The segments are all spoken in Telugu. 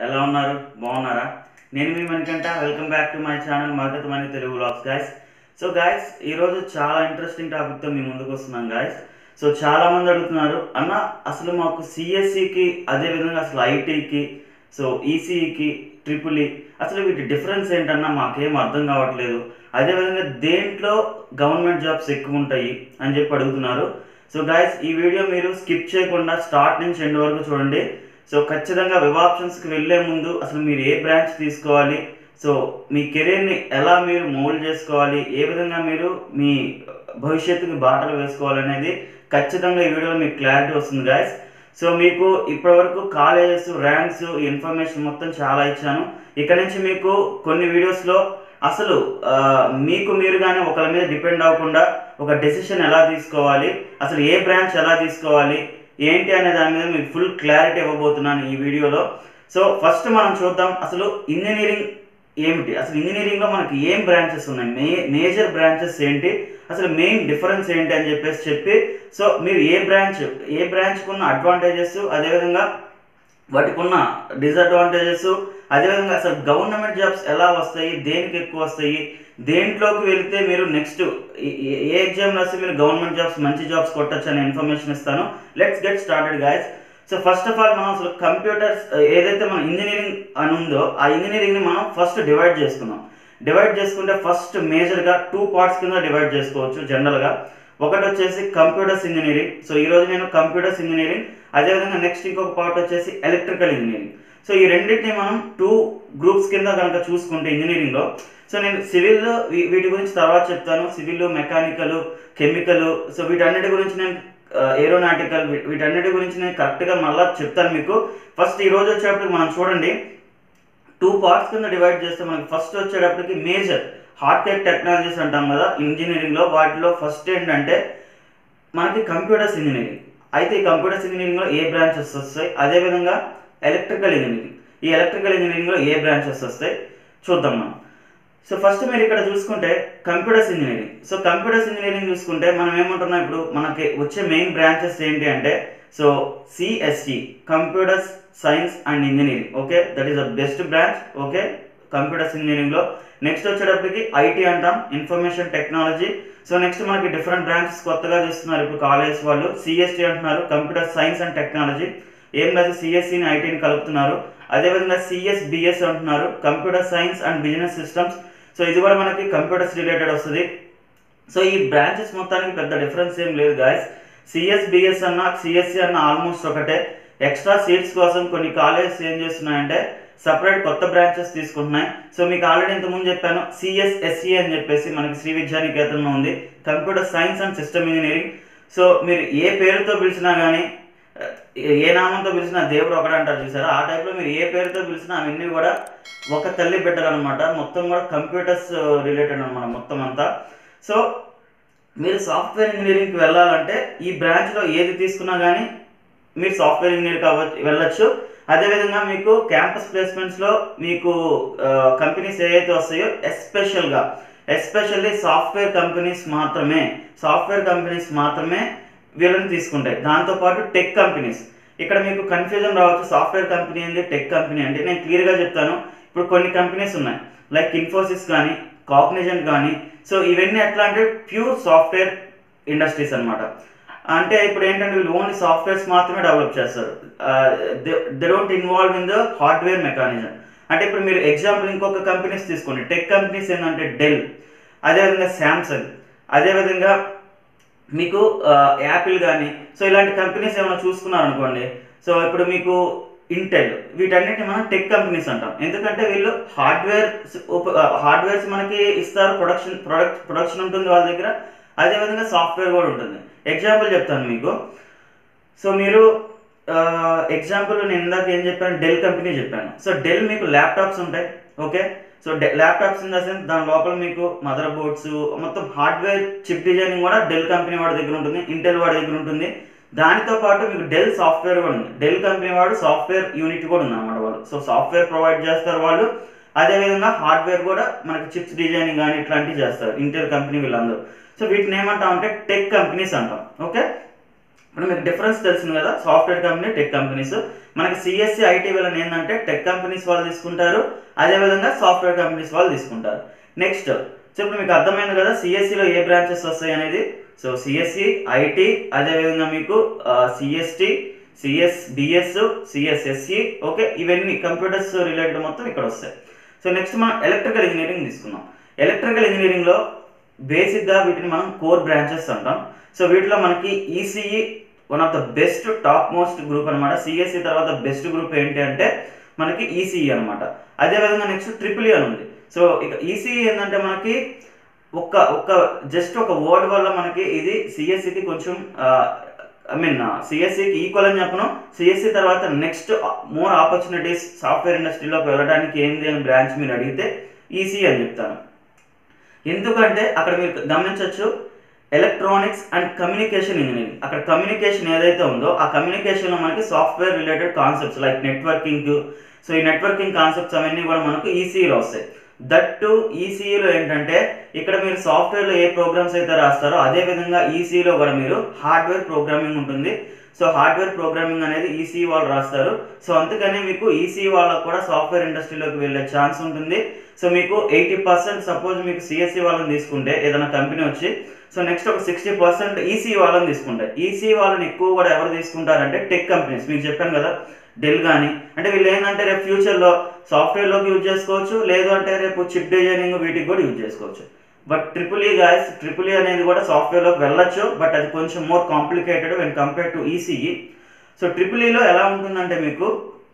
ఎలా ఉన్నారు బాగున్నారా నేను మీ Manikanta welcome back to my channel Magatha Mani Telugu vlogs guys so guys ఈరోజు చాలా ఇంట్రెస్టింగ్ టాపిక్తో మీ ముందుకు వస్తున్నాం గాయస్ సో చాలా మంది అడుగుతున్నారు అన్న అసలు మాకు సిఎస్సికి అదేవిధంగా అసలు ఐటీకి సో ఈసీఈకి ట్రిపుల్ ఈ అసలు వీటి డిఫరెన్స్ ఏంటన్నా మాకేం అర్థం కావట్లేదు అదేవిధంగా దేంట్లో గవర్నమెంట్ జాబ్స్ ఎక్కువ ఉంటాయి అని చెప్పి అడుగుతున్నారు సో గాయస్ ఈ వీడియో మీరు స్కిప్ చేయకుండా స్టార్ట్ నుంచి ఎండ్ వరకు చూడండి సో ఖచ్చితంగా వెబ్ ఆప్షన్స్కి వెళ్ళే ముందు అసలు మీరు ఏ బ్రాంచ్ తీసుకోవాలి సో మీ కెరీర్ని ఎలా మీరు మోల్డ్ చేసుకోవాలి ఏ విధంగా మీరు మీ భవిష్యత్తుకి బాటలు వేసుకోవాలనేది ఖచ్చితంగా ఈ వీడియోలో మీకు క్లారిటీ వస్తుంది గాయస్ సో మీకు ఇప్పటివరకు కాలేజెస్ ర్యాంక్స్ ఇన్ఫర్మేషన్ మొత్తం చాలా ఇచ్చాను ఇక్కడ నుంచి మీకు కొన్ని వీడియోస్లో అసలు ఆ, మీకు మీరు కానీ ఒకరి మీద డిపెండ్ అవ్వకుండా ఒక డెసిషన్ ఎలా తీసుకోవాలి అసలు ఏ బ్రాంచ్ ఎలా తీసుకోవాలి ఏంటి అనే దాని మీద మీకు ఫుల్ క్లారిటీ ఇవ్వబోతున్నాను ఈ వీడియోలో సో ఫస్ట్ మనం చూద్దాం అసలు ఇంజనీరింగ్ ఏమిటి అసలు ఇంజనీరింగ్లో మనకి ఏం బ్రాంచెస్ ఉన్నాయి మే మేజర్ బ్రాంచెస్ ఏంటి అసలు మెయిన్ డిఫరెన్స్ ఏంటి అని చెప్పేసి చెప్పి సో మీరు ఏ బ్రాంచ్ ఏ బ్రాంచ్కి ఉన్న అడ్వాంటేజెస్ అదేవిధంగా వాటికి ఉన్న డిసడ్వాంటేజెస్ అదేవిధంగా అసలు గవర్నమెంట్ జాబ్స్ ఎలా వస్తాయి దేనికి ఎక్కువ వస్తాయి దేంట్లోకి వెళితే మీరు నెక్స్ట్ ఏ ఎగ్జామ్ రాసి మీరు గవర్నమెంట్ జాబ్స్ మంచి జాబ్స్ కొట్టచ్చు అనే ఇన్ఫర్మేషన్ ఇస్తాను let's get started guys so first of all మనం అసలు కంప్యూటర్స్ ఏదైతే మన ఇంజనీరింగ్ అని ఉందో ఆ ఇంజనీరింగ్ని మనం ఫస్ట్ డివైడ్ చేసుకున్నాం డివైడ్ చేసుకుంటే ఫస్ట్ మేజర్గా టూ పార్ట్స్ కింద డివైడ్ చేసుకోవచ్చు జనరల్గా ఒకటి వచ్చేసి కంప్యూటర్స్ ఇంజనీరింగ్ సో ఈ రోజు నేను కంప్యూటర్స్ ఇంజనీరింగ్ అదేవిధంగా నెక్స్ట్ ఇంకొక పార్ట్ వచ్చేసి ఎలక్ట్రికల్ ఇంజనీరింగ్ సో ఈ రెండింటిని మనం టూ గ్రూప్స్ కింద కనుక చూసుకుంటే ఇంజనీరింగ్లో సో నేను సివిల్ వీటి గురించి తర్వాత చెప్తాను సివిల్ మెకానికల్ కెమికల్ సో వీటన్నిటి గురించి నేను ఏరోనాటికల్ వీటన్నిటి గురించి నేను కరెక్ట్గా మళ్ళీ చెప్తాను మీకు ఫస్ట్ ఈ రోజు వచ్చేటప్పటికి మనం చూడండి టూ పార్ట్స్ కింద డివైడ్ చేస్తే మనకి ఫస్ట్ వచ్చేటప్పటికి మేజర్ హార్టెక్ టెక్నాలజీస్ అంటాం కదా ఇంజనీరింగ్లో వాటిలో ఫస్ట్ ఏంటంటే మనకి కంప్యూటర్స్ ఇంజనీరింగ్ అయితే ఈ కంప్యూటర్స్ ఇంజనీరింగ్లో ఏ బ్రాంచెస్ వస్తాయి అదేవిధంగా ఎలక్ట్రికల్ ఇంజనీరింగ్ ఈ ఎలక్ట్రికల్ ఇంజనీరింగ్లో ఏ బ్రాంచెస్ వస్తాయి చూద్దాం మనం సో ఫస్ట్ మీరు ఇక్కడ చూసుకుంటే computers engineering so computers engineering చూసుకుంటే మనం ఏమంటున్నాం ఇప్పుడు మనకి వచ్చే మెయిన్ బ్రాంచెస్ ఏంటి అంటే so CSC computers science and engineering okay that is the best branch okay computers ఇంజనీరింగ్లో నెక్స్ట్ వచ్చేటప్పటికి ఐటీ అంటాం ఇన్ఫర్మేషన్ టెక్నాలజీ సో నెక్స్ట్ మనకి డిఫరెంట్ బ్రాంచెస్ కొత్తగా చేస్తున్నారు ఇప్పుడు కాలేజ్ వాళ్ళు సిఎస్టీ అంటున్నారు కంప్యూటర్ సైన్స్ అండ్ టెక్నాలజీ ఏం లేదు సిఎస్సిని ఐటీని కలుపుతున్నారు అదేవిధంగా సిఎస్బిఎస్ అంటున్నారు computer science and business systems so ఇది కూడా మనకి కంప్యూటర్స్ రిలేటెడ్ వస్తుంది సో ఈ బ్రాంచెస్ మొత్తానికి పెద్ద డిఫరెన్స్ ఏం లేదు గాయస్ సిఎస్బిఎస్ అన్న సిఎస్సి అన్న ఆల్మోస్ట్ ఒకటే ఎక్స్ట్రా సీట్స్ కోసం కొన్ని కాలేజెస్ ఏం చేస్తున్నాయంటే సపరేట్ కొత్త బ్రాంచెస్ తీసుకుంటున్నాయి సో మీకు ఆల్రెడీ ఇంతకుముందు చెప్పాను సిఎస్ఎస్సి అని చెప్పేసి మనకి శ్రీ విద్యానికేతన్లో ఉంది computer science and system engineering so మీరు ఏ పేరుతో పిలిచినా కానీ ఏ నామంతో పిలిచినా దేవుడు ఒకడే అంటారు చూసారా ఆ టైప్లో మీరు ఏ పేరుతో పిలిచినా అవన్నీ కూడా ఒక తల్లి బిడ్డలు అనమాట మొత్తం కూడా కంప్యూటర్స్ రిలేటెడ్ అనమాట మొత్తం అంతా సో మీరు సాఫ్ట్వేర్ ఇంజనీరింగ్కి వెళ్ళాలంటే ఈ బ్రాంచ్లో ఏది తీసుకున్నా కానీ మీరు సాఫ్ట్వేర్ ఇంజనీర్ కావచ్చు వెళ్ళొచ్చు అదేవిధంగా మీకు క్యాంపస్ ప్లేస్మెంట్స్లో మీకు కంపెనీస్ ఏవైతే వస్తాయో ఎస్పెషల్గా ఎస్పెషల్లీ సాఫ్ట్వేర్ కంపెనీస్ మాత్రమే సాఫ్ట్వేర్ కంపెనీస్ మాత్రమే వీళ్ళని తీసుకుంటాయి దాంతోపాటు టెక్ కంపెనీస్ ఇక్కడ మీకు కన్ఫ్యూజన్ రావచ్చు సాఫ్ట్వేర్ కంపెనీ ఏంటి టెక్ కంపెనీ అంటే నేను క్లియర్గా చెప్తాను ఇప్పుడు కొన్ని కంపెనీస్ ఉన్నాయి లైక్ ఇన్ఫోసిస్ కానీ కాగ్నిజెంట్ కానీ సో ఇవన్నీ ఎట్లా అంటే ప్యూర్ సాఫ్ట్వేర్ ఇండస్ట్రీస్ అన్నమాట అంటే ఇప్పుడు ఏంటంటే వీళ్ళు ఓన్లీ సాఫ్ట్వేర్స్ మాత్రమే డెవలప్ చేస్తారు they don't involve in the hardware mechanism అంటే ఇప్పుడు మీరు ఎగ్జాంపుల్ ఇంకొక కంపెనీస్ తీసుకోండి టెక్ కంపెనీస్ ఏంటంటే డెల్ అదేవిధంగా శాంసంగ్ అదేవిధంగా మీకు యాపిల్ కానీ సో ఇలాంటి కంపెనీస్ ఏమైనా చూసుకున్నారనుకోండి సో ఇప్పుడు మీకు ఇంటెల్ వీటన్నిటిని మనం టెక్ కంపెనీస్ అంటాం ఎందుకంటే వీళ్ళు హార్డ్వేర్ హార్డ్వేర్స్ మనకి ఇస్తారు ప్రొడక్షన్ ప్రొడక్ట్ ప్రొడక్షన్ ఉంటుంది వాళ్ళ దగ్గర అదేవిధంగా సాఫ్ట్వేర్ కూడా ఉంటుంది ఎగ్జాంపుల్ చెప్తాను మీకు సో మీరు ఎగ్జాంపుల్ నేను ఇందాక ఏం చెప్పాను డెల్ కంపెనీ చెప్పాను సో డెల్ మీకు ల్యాప్టాప్స్ ఉంటాయి okay so laptops in the sense దాని లోపల మీకు మదర్ బోర్డ్స్ మొత్తం హార్డ్వేర్ చిప్ డిజైనింగ్ కూడా డెల్ కంపెనీ వాడి దగ్గర ఉంటుంది ఇంటెల్ వాడి దగ్గర ఉంటుంది దానితో పాటు మీకు డెల్ సాఫ్ట్వేర్ కూడా ఉంది డెల్ కంపెనీ వాడు సాఫ్ట్వేర్ యూనిట్ కూడా ఉంది అనమాట వాళ్ళు సో సాఫ్ట్వేర్ ప్రొవైడ్ చేస్తారు వాళ్ళు అదేవిధంగా హార్డ్వేర్ కూడా మనకి చిప్స్ డిజైనింగ్ కానీ ఇట్లాంటివి చేస్తారు ఇంటెల్ కంపెనీ వీళ్ళందరూ సో వీటిని ఏమంటాం అంటే టెక్ కంపెనీస్ అంటాం ఓకే ఇప్పుడు మీకు డిఫరెన్స్ తెలిసింది కదా సాఫ్ట్వేర్ కంపెనీ టెక్ కంపెనీస్ మనకి సిఎస్సి ఐటీ వీళ్ళని ఏంటంటే టెక్ కంపెనీస్ వాళ్ళు తీసుకుంటారు అదేవిధంగా సాఫ్ట్వేర్ కంపెనీస్ వాళ్ళు తీసుకుంటారు నెక్స్ట్ సో ఇప్పుడు మీకు అర్థమైంది కదా సిఎస్సిలో ఏ బ్రాంచెస్ వస్తాయి అనేది సో సిఎస్సి ఐటీ అదేవిధంగా మీకు CST CS BS CSSC okay ఇవన్నీ కంప్యూటర్స్ రిలేటెడ్ మొత్తం ఇక్కడ వస్తాయి సో నెక్స్ట్ మనం ఎలక్ట్రికల్ ఇంజనీరింగ్ తీసుకుందాం ఎలక్ట్రికల్ ఇంజనీరింగ్లో బేసిక్గా వీటిని మనం కోర్ బ్రాంచెస్ అంటాం సో వీటిలో మనకి ECE one of the best top most group అనమాట సిఎస్సి తర్వాత బెస్ట్ గ్రూప్ ఏంటి అంటే మనకి ఈసీఈ అనమాట అదేవిధంగా నెక్స్ట్ ట్రిపుల్ అని ఉంది సో ఇక ఈసీఈ ఏంటంటే మనకి ఒక్క ఒక్క జస్ట్ ఒక వర్డ్ వల్ల మనకి ఇది సిఎస్సికి కొంచెం ఐ మీన్ సిఎస్సికి ఈక్వల్ అని చెప్పను సిఎస్సి తర్వాత నెక్స్ట్ మోర్ ఆపర్చునిటీస్ సాఫ్ట్వేర్ ఇండస్ట్రీలోకి వెళ్ళడానికి ఏంది అని బ్రాంచ్ మీరు అడిగితే ఈసీ అని చెప్తాను ఎందుకంటే అక్కడ మీరు గమనించవచ్చు ఎలక్ట్రానిక్స్ అండ్ కమ్యూనికేషన్ ఇంజనీరింగ్ అక్కడ కమ్యూనికేషన్ ఏదైతే ఉందో ఆ కమ్యూనికేషన్లో మనకి software related concepts like networking so ఈ నెట్వర్కింగ్ కాన్సెప్ట్స్ అవన్నీ కూడా మనకు ఈసీఈలో వస్తాయి దట్ టు ఈసీఈలో ఏంటంటే ఇక్కడ మీరు సాఫ్ట్వేర్లో ఏ ప్రోగ్రామ్స్ అయితే రాస్తారో అదే విధంగా ఈసీఈలో కూడా మీరు హార్డ్వేర్ ప్రోగ్రామింగ్ ఉంటుంది సో హార్డ్వేర్ ప్రోగ్రామింగ్ అనేది ఈసీ వాళ్ళు రాస్తారు సో అందుకని మీకు ఈసీ వాళ్ళకు కూడా సాఫ్ట్వేర్ ఇండస్ట్రీలోకి వెళ్ళే ఛాన్స్ ఉంటుంది సో మీకు ఎయిటీ పర్సెంట్ సపోజ్ మీకు సిఎస్సి వాళ్ళని తీసుకుంటే ఏదైనా కంపెనీ వచ్చి సో నెక్స్ట్ ఒక సిక్స్టీ పర్సెంట్ ఈసీ వాళ్ళని తీసుకుంటారు ఈసీ వాళ్ళని ఎక్కువ కూడా ఎవరు తీసుకుంటారంటే టెక్ కంపెనీస్ మీకు చెప్పాను కదా డెల్ కానీ అంటే వీళ్ళు ఏంటంటే రేపు ఫ్యూచర్లో సాఫ్ట్వేర్లోకి యూజ్ చేసుకోవచ్చు లేదు అంటే రేపు చిప్ డిజైనింగ్ వీటికి కూడా యూజ్ చేసుకోవచ్చు but triple E guys triple E అనేది కూడా సాఫ్ట్వేర్లోకి వెళ్ళొచ్చు బట్ అది కొంచెం more complicated when compare to ECE so triple ఈలో ఎలా ఉంటుందంటే మీకు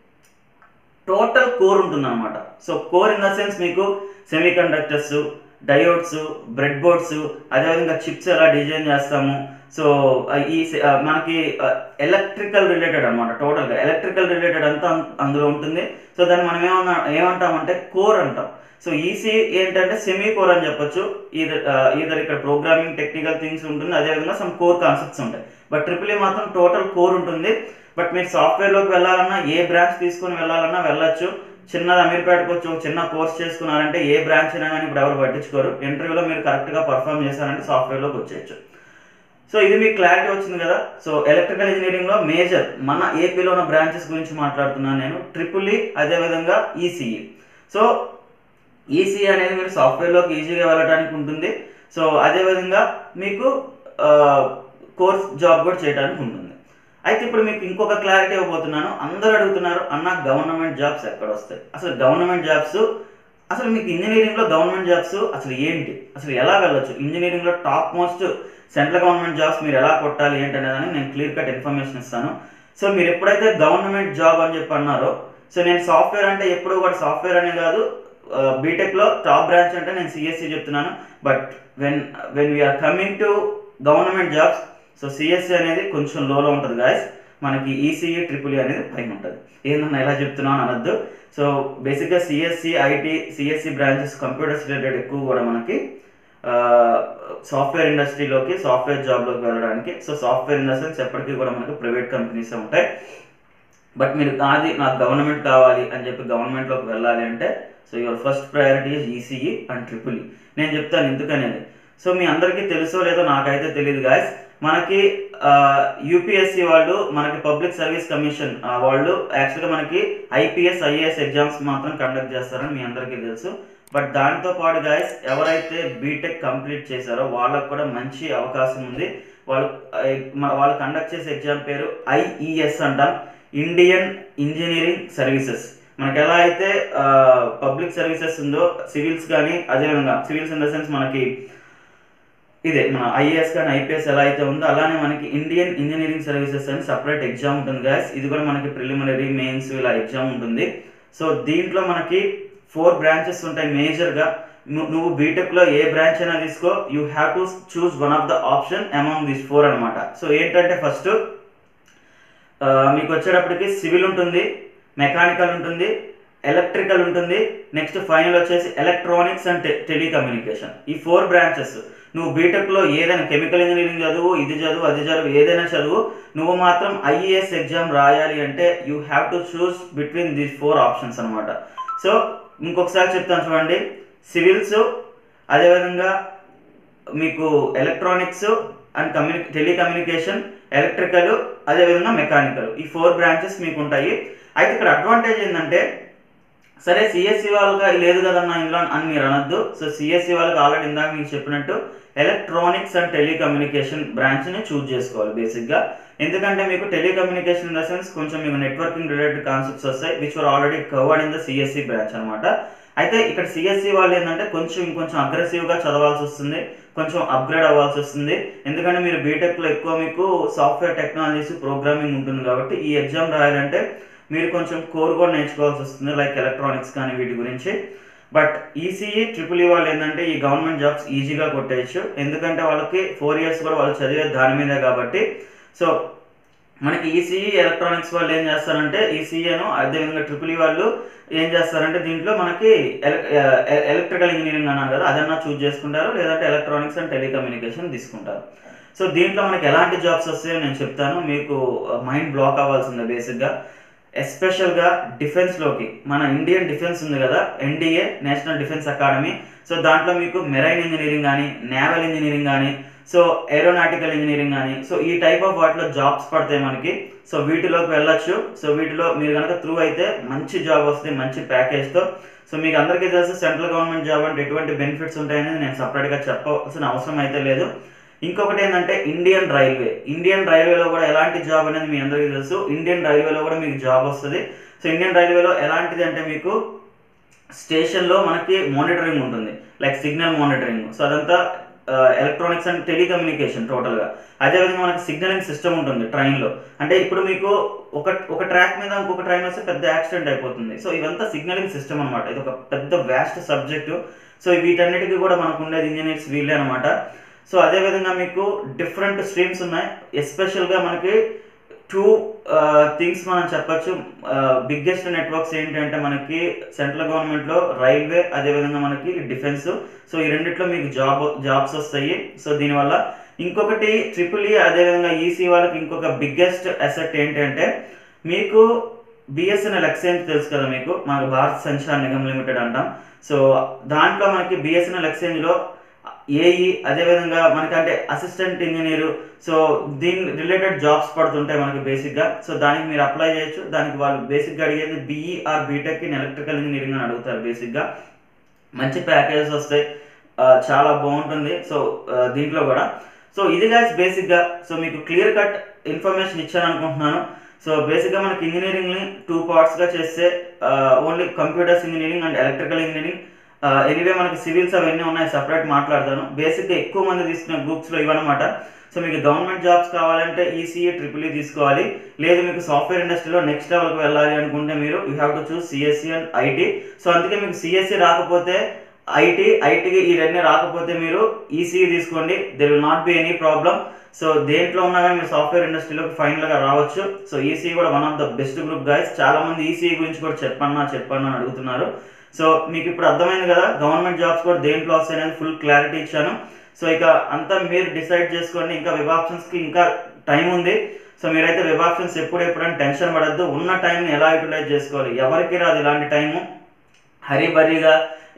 టోటల్ కోర్ ఉంటుంది అనమాట so core in the sense మీకు semi conductors diodes bread boards అదేవిధంగా చిప్స్ ఎలా డిజైన్ చేస్తాము సో ఈ మనకి ఎలక్ట్రికల్ రిలేటెడ్ అనమాట టోటల్గా ఎలక్ట్రికల్ రిలేటెడ్ అంతా అందులో ఉంటుంది సో దాన్ని మనం ఏమన్నా ఏమంటామంటే కోర్ అంటాం సో ఈసీ ఏంటంటే సెమీ కోర్ అని చెప్పొచ్చు ఈదర్ ఈదర్ ఇక్కడ ప్రోగ్రామింగ్ టెక్నికల్ థింగ్స్ ఉంటుంది అదేవిధంగా సమ్ కోర్ కాన్సెప్ట్స్ ఉంటాయి బట్ ట్రిపుల్ ఈ మాత్రం టోటల్ కోర్ ఉంటుంది బట్ మీరు సాఫ్ట్వేర్లోకి వెళ్ళాలన్నా ఏ బ్రాంచ్ తీసుకొని వెళ్ళాలన్నా వెళ్ళొచ్చు చిన్నది అమీర్పేటకు వచ్చి ఒక చిన్న కోర్స్ చేసుకున్నారంటే ఏ బ్రాంచ్ అయినా కానీ ఇప్పుడు ఎవరు పట్టించుకోరు ఇంటర్వ్యూలో మీరు కరెక్ట్గా పర్ఫామ్ చేశారంటే సాఫ్ట్వేర్లోకి వచ్చేయచ్చు సో ఇది మీకు క్లారిటీ వచ్చింది కదా సో ఎలక్ట్రికల్ ఇంజనీరింగ్లో మేజర్ మన ఏపీలో ఉన్న బ్రాంచెస్ గురించి మాట్లాడుతున్నాను నేను ట్రిపుల్ ఈ అదేవిధంగా ఈసీఈ సో ఈసీఈ అనేది మీరు సాఫ్ట్వేర్లోకి ఈజీగా వెళ్ళడానికి ఉంటుంది సో అదేవిధంగా మీకు కోర్స్ జాబ్ కూడా చేయడానికి ఉంటుంది అయితే ఇప్పుడు మీకు ఇంకొక క్లారిటీ ఇవ్వబోతున్నాను అందరూ అడుగుతున్నారు అన్న గవర్నమెంట్ జాబ్స్ ఎక్కడ వస్తాయి అసలు గవర్నమెంట్ జాబ్స్ అసలు మీకు ఇంజనీరింగ్లో గవర్నమెంట్ జాబ్స్ అసలు ఏంటి అసలు ఎలా వెళ్ళొచ్చు ఇంజనీరింగ్లో top most central government jobs మీరు ఎలా కొట్టాలి ఏంటి అనేదాన్ని నేను క్లియర్ కట్ ఇన్ఫర్మేషన్ ఇస్తాను సో మీరు ఎప్పుడైతే గవర్నమెంట్ జాబ్ అని చెప్పి అన్నారో సో నేను సాఫ్ట్వేర్ అంటే ఎప్పుడూ కూడా సాఫ్ట్వేర్ అనే కాదు బీటెక్లో టాప్ బ్రాంచ్ అంటే నేను సిఎస్సి చెప్తున్నాను but when when we're coming to government jobs so CSC అనేది కొంచెం లోలో ఉంటుంది గాయస్ మనకి ఈసీఈ ట్రిపుల్ అనేది పైన ఉంటుంది ఏందన్నా ఎలా చెప్తున్నాను అనొద్దు సో బేసిక్గా CSC IT CSC branches computers related ఎక్కువ కూడా మనకి సాఫ్ట్వేర్ ఇండస్ట్రీలోకి సాఫ్ట్వేర్ జాబ్లోకి వెళ్ళడానికి so software in the sense ఎప్పటికీ కూడా మనకి ప్రైవేట్ కంపెనీస్ ఉంటాయి బట్ మీరు కాదు నాకు గవర్నమెంట్ కావాలి అని చెప్పి గవర్నమెంట్లోకి వెళ్ళాలి అంటే so your first priority is ECE and triple E నేను చెప్తాను ఎందుకనేది సో మీ అందరికీ తెలుసో లేదో నాకైతే తెలియదు గాయస్ మనకి యూపీఎస్సి వాళ్ళు మనకి పబ్లిక్ సర్వీస్ కమిషన్ వాళ్ళు యాక్చువల్గా మనకి ఐపీఎస్ ఐఏఎస్ ఎగ్జామ్స్ మాత్రం కండక్ట్ చేస్తారని మీ అందరికీ తెలుసు బట్ దాంతో పాటు గాయస్ ఎవరైతే బీటెక్ కంప్లీట్ చేశారో వాళ్ళకు కూడా మంచి అవకాశం ఉంది వాళ్ళు వాళ్ళు కండక్ట్ చేసే ఎగ్జామ్ పేరు ఐఈఎస్ అంటాం ఇండియన్ ఇంజనీరింగ్ సర్వీసెస్ మనకి ఎలా అయితే పబ్లిక్ సర్వీసెస్ ఉందో సివిల్స్ కానీ అదేవిధంగా సివిల్స్ ఇన్ ద సెన్స్ మనకి ఇదే మన ఐఏఎస్ కానీ ఐపీఎస్ ఎలా అయితే ఉందో అలానే మనకి ఇండియన్ ఇంజనీరింగ్ సర్వీసెస్ అని సపరేట్ ఎగ్జామ్ ఉంటుంది గాయస్ ఇది కూడా మనకి ప్రిలిమినరీ మెయిన్స్ ఇలా ఎగ్జామ్ ఉంటుంది సో దీంట్లో మనకి ఫోర్ బ్రాంచెస్ ఉంటాయి మేజర్గా నువ్వు బీటెక్లో ఏ బ్రాంచ్ అయినా తీసుకో you have to choose one of the option among this four అనమాట సో ఏంటంటే ఫస్ట్ మీకు వచ్చేటప్పటికి సివిల్ ఉంటుంది మెకానికల్ ఉంటుంది ఎలక్ట్రికల్ ఉంటుంది నెక్స్ట్ ఫైనల్ వచ్చేసి ఎలక్ట్రానిక్స్ అండ్ టెలికమ్యూనికేషన్ ఈ ఫోర్ బ్రాంచెస్ నువ్వు బీటెక్లో ఏదైనా కెమికల్ ఇంజనీరింగ్ చదువు ఇది చదువు అది చదువు ఏదైనా చదువు నువ్వు మాత్రం ఐఏఎస్ ఎగ్జామ్ రాయాలి అంటే you have to choose between these four options అనమాట సో ఇంకొకసారి చెప్తాను చూడండి సివిల్స్ అదేవిధంగా మీకు ఎలక్ట్రానిక్స్ అండ్ కమ్యూని టెలికమ్యూనికేషన్ ఎలక్ట్రికల్ అదేవిధంగా మెకానికల్ ఈ ఫోర్ బ్రాంచెస్ మీకు ఉంటాయి అయితే ఇక్కడ అడ్వాంటేజ్ ఏంటంటే సరే సిఎస్సి వాళ్ళకి లేదు కదన్నా ఇందులో అని మీరు అనొద్దు సో సిఎస్సి వాళ్ళకి ఆల్రెడీ ఇందాక మీకు చెప్పినట్టు ఎలక్ట్రానిక్స్ అండ్ టెలికమ్యూనికేషన్ బ్రాంచ్ని చూజ్ చేసుకోవాలి బేసిక్గా ఎందుకంటే మీకు టెలికమ్యూనికేషన్ ఇన్ ద సెన్స్ కొంచెం మీకు నెట్వర్కింగ్ రిలేటెడ్ కాన్సెప్ట్స్ వస్తాయి which were already covered in the CSC branch అనమాట అయితే ఇక్కడ సిఎస్సి వాళ్ళు ఏంటంటే కొంచెం ఇంకొంచెం అగ్రెసివ్గా చదవాల్సి వస్తుంది కొంచెం అప్గ్రేడ్ అవ్వాల్సి వస్తుంది ఎందుకంటే మీరు బీటెక్లో ఎక్కువ మీకు సాఫ్ట్వేర్ టెక్నాలజీస్ ప్రోగ్రామింగ్ ఉంటుంది కాబట్టి ఈ ఎగ్జామ్ రాయాలంటే మీరు కొంచెం కోర్ కూడా నేర్చుకోవాల్సి వస్తుంది లైక్ ఎలక్ట్రానిక్స్ కానీ వీటి గురించి బట్ ఈసీఈ ట్రిపుల్ ఈ వాళ్ళు ఏంటంటే ఈ గవర్నమెంట్ జాబ్స్ ఈజీగా కొట్టేయచ్చు ఎందుకంటే వాళ్ళకి ఫోర్ ఇయర్స్ కూడా వాళ్ళు చదివే దాని మీదే కాబట్టి సో మనకి ఈసీఈ ఎలక్ట్రానిక్స్ వాళ్ళు ఏం చేస్తారంటే ఈసీఏను అదేవిధంగా ట్రిపుల్ ఈ వాళ్ళు ఏం చేస్తారంటే దీంట్లో మనకి ఎలక్ట్రికల్ ఇంజనీరింగ్ అన్నారు కదా అదన్నా చూజ్ చేసుకుంటారు లేదంటే ఎలక్ట్రానిక్స్ అండ్ టెలికమ్యూనికేషన్ తీసుకుంటారు సో దీంట్లో మనకి ఎలాంటి జాబ్స్ వస్తాయో నేను చెప్తాను మీకు మైండ్ బ్లాక్ అవ్వాల్సిందే బేసిక్గా ఎస్పెషల్గా డిఫెన్స్లోకి మన ఇండియన్ డిఫెన్స్ ఉంది కదా NDA national defence academy so దాంట్లో మీకు మెరైన్ ఇంజనీరింగ్ కానీ నేవల్ ఇంజనీరింగ్ కానీ సో ఏరోనాటికల్ ఇంజనీరింగ్ కానీ సో ఈ టైప్ ఆఫ్ వాటిలో జాబ్స్ పడతాయి మనకి సో వీటిలోకి వెళ్ళొచ్చు సో వీటిలో మీరు కనుక త్రూ అయితే మంచి జాబ్ వస్తుంది మంచి ప్యాకేజ్తో సో మీకు అందరికీ తెలుసు సెంట్రల్ గవర్నమెంట్ జాబ్ అంటే ఎటువంటి బెనిఫిట్స్ ఉంటాయనేది నేను సపరేట్గా చెప్పవలసిన అవసరం అయితే లేదు ఇంకొకటి ఏంటంటే ఇండియన్ రైల్వే ఇండియన్ రైల్వేలో కూడా ఎలాంటి జాబ్ అనేది మీ అందరికీ తెలుసు ఇండియన్ రైల్వేలో కూడా మీకు జాబ్ వస్తుంది సో ఇండియన్ రైల్వేలో ఎలాంటిది అంటే మీకు స్టేషన్లో మనకి మానిటరింగ్ ఉంటుంది లైక్ సిగ్నల్ మానిటరింగ్ సో అదంతా ఎలక్ట్రానిక్స్ అండ్ టెలికమ్యూనికేషన్ టోటల్గా అదేవిధంగా మనకి సిగ్నలింగ్ సిస్టమ్ ఉంటుంది ట్రైన్లో అంటే ఇప్పుడు మీకు ఒక ఒక ట్రాక్ మీద ఇంకొక ట్రైన్ వస్తే పెద్ద యాక్సిడెంట్ అయిపోతుంది సో ఇదంతా సిగ్నలింగ్ సిస్టమ్ అనమాట ఇది ఒక పెద్ద వ్యాస్ట్ సబ్జెక్టు సో వీటన్నిటికీ కూడా మనకు ఉండేది ఇంజనీర్స్ వీళ్ళే అనమాట సో అదేవిధంగా మీకు డిఫరెంట్ స్ట్రీమ్స్ ఉన్నాయి ఎస్పెషల్గా మనకి టూ థింగ్స్ మనం చెప్పచ్చు బిగ్గెస్ట్ నెట్వర్క్స్ ఏంటంటే మనకి సెంట్రల్ గవర్నమెంట్లో రైల్వే అదేవిధంగా మనకి డిఫెన్స్ సో ఈ రెండిట్లో మీకు జాబ్ జాబ్స్ వస్తాయి సో దీనివల్ల ఇంకొకటి ట్రిపుల్ ఈ అదేవిధంగా ఈసీ వాళ్ళకి ఇంకొక బిగ్గెస్ట్ అసెట్ ఏంటంటే మీకు బిఎస్ఎన్ఎల్ ఎక్స్చేంజ్ తెలుసు కదా మీకు మనకు భారత్ సంచార్ నిగమ్ లిమిటెడ్ అంటాం సో దాంట్లో మనకి బిఎస్ఎన్ఎల్ ఎక్స్చేంజ్లో ఏఈ అదేవిధంగా మనకి అంటే అసిస్టెంట్ ఇంజనీరు సో దీని రిలేటెడ్ జాబ్స్ పడుతుంటాయి మనకి బేసిక్గా సో దానికి మీరు అప్లై చేయొచ్చు దానికి వాళ్ళు బేసిక్గా అడిగేది BE or BTech in electrical engineering అని అడుగుతారు బేసిక్గా మంచి ప్యాకేజెస్ వస్తాయి చాలా బాగుంటుంది సో దీంట్లో కూడా సో ఇది గాయస్ బేసిక్గా సో మీకు క్లియర్ కట్ ఇన్ఫర్మేషన్ ఇచ్చాను అనుకుంటున్నాను సో బేసిక్గా మనకి ఇంజనీరింగ్ని టూ పార్ట్స్గా చేస్తే only computers engineering and electrical engineering anyway మనకి సివిల్స్ అవన్నీ ఉన్నాయి సపరేట్ మాట్లాడతాను బేసిక్గా ఎక్కువ మంది తీసుకునే గ్రూప్స్లో ఇవన్నమాట సో మీకు గవర్నమెంట్ జాబ్స్ కావాలంటే ఈసీఏ ట్రిపుల్ ఈ తీసుకోవాలి లేదు మీకు సాఫ్ట్వేర్ ఇండస్ట్రీలో నెక్స్ట్ లెవెల్కి వెళ్ళాలి అనుకుంటే మీరు you have to choose CSC and IT so అందుకే మీకు సిఎస్సి రాకపోతే ఐటీ ఐటీకి ఈ రెండు రాకపోతే మీరు ఈసీఈ తీసుకోండి there will not be any problem so దేంట్లో ఉన్నా కానీ మీరు సాఫ్ట్వేర్ ఇండస్ట్రీలోకి ఫైనల్గా రావచ్చు సో ఈసీఈ కూడా one of the best group guys చాలా మంది ఈసీఈ గురించి కూడా చెప్పన్నా చెప్పన్నా అని అడుగుతున్నారు సో మీకు ఇప్పుడు అర్థమైంది కదా గవర్నమెంట్ జాబ్స్ కూడా దేంట్లో వస్తాయి అనేది ఫుల్ క్లారిటీ ఇచ్చాను సో ఇక అంతా మీరు డిసైడ్ చేసుకోండి ఇంకా వెబ్ ఆప్షన్స్కి ఇంకా టైం ఉంది సో మీరైతే వెబ్ ఆప్షన్స్ ఎప్పుడు ఎప్పుడైనా టెన్షన్ పడద్దు ఉన్న టైంని ఎలా యూటిలైజ్ చేసుకోవాలి ఎవరికి రాదు ఇలాంటి టైము హరీబరీగా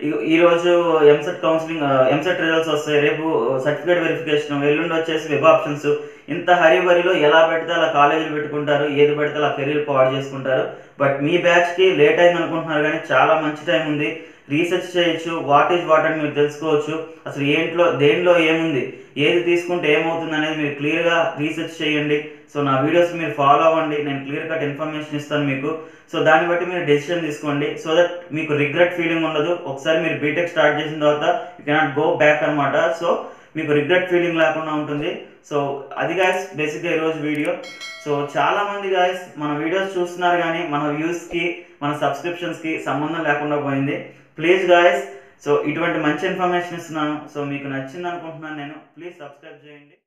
ఈరోజు ఎంసెట్ కౌన్సిలింగ్ ఎంసెట్ రిజల్ట్స్ వస్తాయి రేపు సర్టిఫికేట్ వెరిఫికేషన్ ఎల్లుండి వచ్చేసి వెబ్ ఆప్షన్స్ ఇంత హరీబరీలో ఎలా పెడితే అలా కాలేజీలు పెట్టుకుంటారు ఏది పెడితే అలా కెరీర్ పాడు చేసుకుంటారు బట్ మీ బ్యాచ్కి లేట్ అయింది అనుకుంటున్నారు కానీ చాలా మంచి టైం ఉంది రీసెర్చ్ చేయొచ్చు వాట్ ఈజ్ వాట్ అని మీరు తెలుసుకోవచ్చు అసలు ఏంట్లో దేనిలో ఏముంది ఏది తీసుకుంటే ఏమవుతుంది అనేది మీరు క్లియర్గా రీసెర్చ్ చేయండి సో నా వీడియోస్ మీరు ఫాలో అవ్వండి నేను క్లియర్ కట్ ఇన్ఫర్మేషన్ ఇస్తాను మీకు సో దాన్ని బట్టి మీరు డెసిషన్ తీసుకోండి సో దట్ మీకు రిగ్రెట్ ఫీలింగ్ ఉండదు ఒకసారి మీరు బీటెక్ స్టార్ట్ చేసిన తర్వాత యూ కెనాట్ గో బ్యాక్ అనమాట సో మీకు రిగ్రెట్ ఫీలింగ్ లేకుండా ఉంటుంది సో అది గాయస్ బేసిక్గా ఈరోజు వీడియో సో చాలా మంది గాయస్ మన వీడియోస్ చూస్తున్నారు కానీ మన వ్యూస్కి మన సబ్స్క్రిప్షన్స్కి సంబంధం లేకుండా పోయింది ప్లీజ్ గాయస్ సో ఇటువంటి మంచి ఇన్ఫర్మేషన్ ఇస్తున్నాను సో మీకు నచ్చింది అనుకుంటున్నాను నేను ప్లీజ్ సబ్స్క్రైబ్ చేయండి